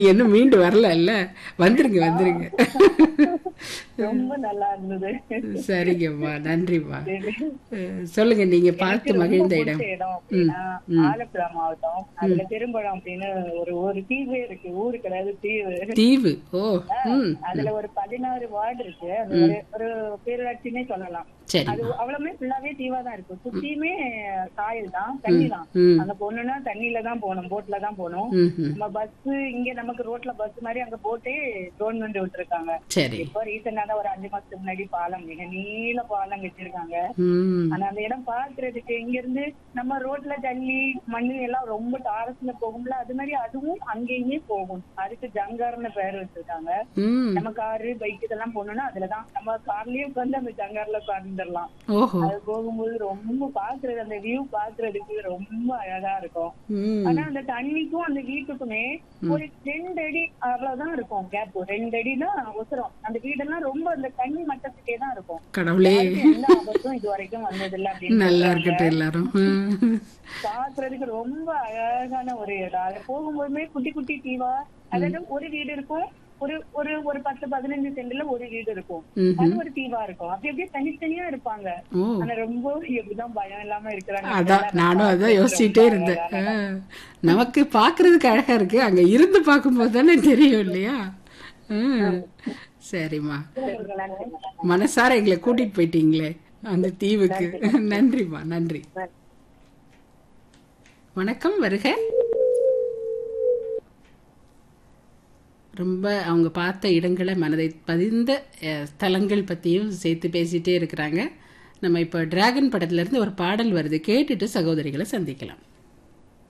இன்னும் மீண்டு வரல இல்ல வந்துருங்க வந்துருங்க ரொம்ப நல்லா இருந்தது சரிங்கம்மா நன்றிம்மா அஹ், சொல்லுங்க நீங்க பார்த்து ரொம்ப மகிழ்ந்த பிடிச்ச இடம் இடம் அப்படின்னா ஆலப்புழா மாவட்டம் அதுல பெரும்பழம் அப்படின்னு ஒரு ஒரு தீவே இருக்கு ஊரு கிடையாது தீவு தீவு ஓ ம் அதுல ஒரு பதினாறு வார்டு இருக்கு அது ஒரு ஒரு பேரூராட்சின்னே சொல்லலாம் சரி அது அவ்வளவுமே ஃபுல்லாவே தீவா தான் இருக்கும் சுத்தியுமே காயல் தான் தண்ணி தான் ம் அங்க போகணும்னா தண்ணியில தான் போகணும் போட்ல தான் போகணும் ம் ம். நம்ம பஸ் இங்க நமக்கு ரோட்ல பஸ் மாதிரி அங்க போட்டே கவர்மெண்ட் விட்டுருக்காங்க சரி இப்போ ரீசெண்டா தான் ஒரு அஞ்சு மாசத்துக்கு முன்னாடி பாலம் மிக நீள பாலம் வச்சிருக்காங்க ம் ஆனா அந்த இடம் பாக்குறதுக்கு இங்க இருந்து நம்ம ரோட்ல ஜல்லி மண்ணு எல்லாம் ரொம்ப டாரஸ்ல போகும்ல அது மாதிரி அதுவும் அங்கேயுமே போகும் அதுக்கு ஜங்கார்னு பேர் வச்சிருக்காங்க ம் நம்ம காரு பைக் இதெல்லாம் போகணும்னா அதுலதான் நம்ம கார்லயே உட்காந்து அந்த ஜங்கார்ல உட்காந்துடலாம் ஓஹோ அது போகும்போது ரொம்ப பாக்குறது அந்த வியூ பாக்குறதுக்கு ரொம்ப அழகா இருக்கும் ம் ஆனா அந்த தண்ணிக்கும் அந்த வீட்டுக்குமே ஒரு ரெண்டு அடி அவ்வளவுதான் இருக்கும் கேப் ரெண்டு அடி தான் ஒசரம் அந்த வீடெல்லாம் ரொம்ப அந்த தண்ணி மட்டத்துக்கே தான் இருக்கும் கடவுளே யாருக்கும் எந்த ஆபத்தும் இது வரைக்கும் வந்ததில்ல அப்படின்னு நல்லா சொல்றாங்க. இருக்கட்டும் எல்லாரும் ம். பாக்குறதுக்கு ரொம்ப அழகான ஒரு இடம் அது போகும்போதுமே குட்டி குட்டி தீவா அதாவது ஒரு வீடு இருக்கும் ஒரு ஒரு ஒரு பத்து பதினஞ்சு சென்ட்ல ஒரு வீடு இருக்கும் ம்ஹும். அது ஒரு தீவா இருக்கும் அப்படி அப்படியே தனித்தனியா இருப்பாங்க ஓ ஆனா ரொம்ப எப்படிதான் பயம் இல்லாம இருக்கிறாங்க அதான் நானும் அதான் யோசிச்சுட்டே இருந்தேன் ஆ. நமக்கு பாக்குறதுக்கு அழகா இருக்கு அங்க இருந்து பார்க்கும்போது தானே தெரியும் இல்லையா ம். சரிம்மா மனசார எங்களை கூட்டிட்டு போயிட்டீங்களே அந்த தீவுக்கு நன்றிம்மா நன்றி வணக்கம் வருக ரொம்ப அவங்க பார்த்த இடங்களை மனதை பதிந்த அஹ், ஸ்தலங்கள் பற்றியும் சேர்த்து பேசிட்டே இருக்கிறாங்க நம்ம இப்போ டிராகன் படத்துல இருந்து ஒரு பாடல் வருது கேட்டுட்டு சகோதரிகளை சந்திக்கலாம்